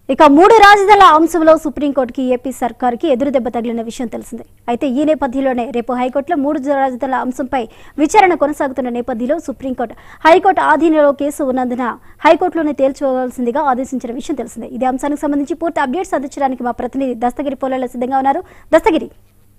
ఇక మూడు రాజధానుల అంశంలో సుప్రీంకోర్టుకి ఏపీ సర్కార్కి ఎదురు దెబ్బ తగిలిన విషయం తెలిసిందే అయితే ఈ నేపథ్యంలోనే రేపు హైకోర్టులో మూడు రాజధానుల అంశంపై విచారణ కొనసాగుతున్న నేపథ్యంలో సుప్రీంకోర్టు హైకోర్టు ఆధీనంలో కేసు ఉన్నందున హైకోర్టులోనే తేల్చుకోవాల్సిందిగా ఆదేశించిన విషయం తెలిసిందే ఇదే అంశానికి సంబంధించి పూర్తి అప్డేట్స్ అందించడానికి మా ప్రతినిధి దస్తగిరి పోలేలో సిద్ధంగా ఉన్నారు దస్తగిరి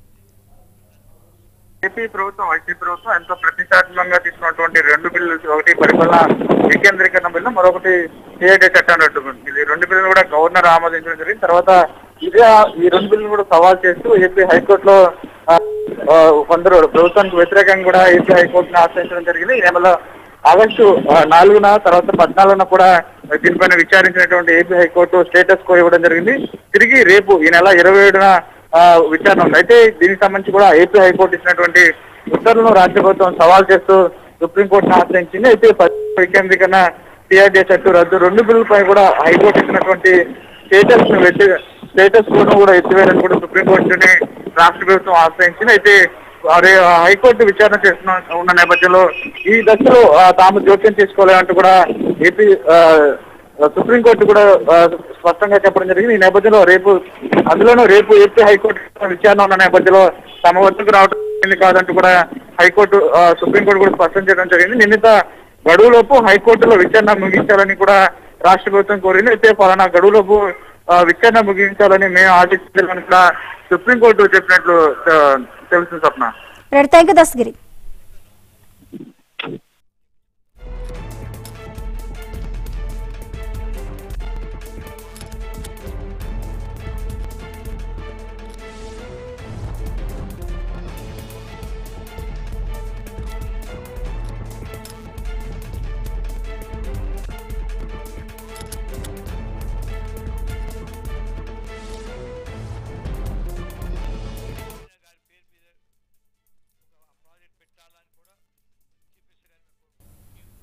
ఏపీ ప్రభుత్వం వైసీపీ ప్రభుత్వం ఎంతో ప్రతిష్టాత్మకంగా తీసుకున్నటువంటి రెండు బిల్లులు ఒకటి పరిపాలన వికేంద్రీకరణ బిల్లు మరొకటి సిఐడి చట్టం రెండు ఇది రెండు బిల్లులు కూడా గవర్నర్ ఆమోదించడం జరిగింది తర్వాత ఇదే ఈ రెండు బిల్లులు కూడా సవాల్ చేస్తూ ఏపీ హైకోర్టులో ఆ, ఆ, కొందరు ప్రభుత్వానికి వ్యతిరేకంగా కూడా ఏపీ హైకోర్టును ఆశ్రయించడం జరిగింది ఈ నెలలో ఆగస్టు ఆ, నాలుగున తర్వాత పద్నాలుగున కూడా దీనిపైన విచారించినటువంటి ఏపీ హైకోర్టు స్టేటస్ కో ఇవ్వడం జరిగింది తిరిగి రేపు ఈ నెల ఇరవై ఏడున ఆ, విచారణ ఉంది అయితే దీనికి సంబంధించి కూడా ఏపీ హైకోర్టు ఇచ్చినటువంటి ఉత్తర్వులను రాష్ట్ర ప్రభుత్వం సవాల్ చేస్తూ సుప్రీంకోర్టును ఆశ్రయించింది అయితే పశ్చిమ వికేంద్రీకరణ సిఆర్డీఏ చట్టు రద్దు రెండు బిల్లులపై కూడా హైకోర్టు ఇచ్చినటువంటి స్టేటస్ ను వెట్టి స్టేటస్ కోను కూడా ఎత్తివేయాలని కూడా సుప్రీంకోర్టుని రాష్ట్ర ప్రభుత్వం ఆశ్రయించింది అయితే అదే హైకోర్టు విచారణ చేస్తున్న ఉన్న నేపథ్యంలో ఈ దశలో ఆ, తాము జోక్యం చేసుకోలేమంటూ కూడా ఏపీ ఆ, సుప్రీంకోర్టు కూడా ఆ, స్పష్టంగా చెప్పడం జరిగింది ఈ నేపథ్యంలో రేపు అందులోనూ రేపు ఏపీ హైకోర్టు విచారణ ఉన్న నేపథ్యంలో తమ వద్దకు రావడం జరిగింది కాదంటూ కూడా హైకోర్టు ఆ, సుప్రీంకోర్టు కూడా స్పష్టం చేయడం జరిగింది నిన్నత గడువులోపు హైకోర్టులో విచారణ ముగించాలని కూడా రాష్ట్ర ప్రభుత్వం కోరింది అయితే పలానా గడువులోపు ఆ, విచారణ ముగించాలని మేము ఆశించాలని కూడా సుప్రీంకోర్టు చెప్పినట్లు ఆ, తెలుస్తుంది స్వప్న థ్యాంక్ యూ దస్తగిరి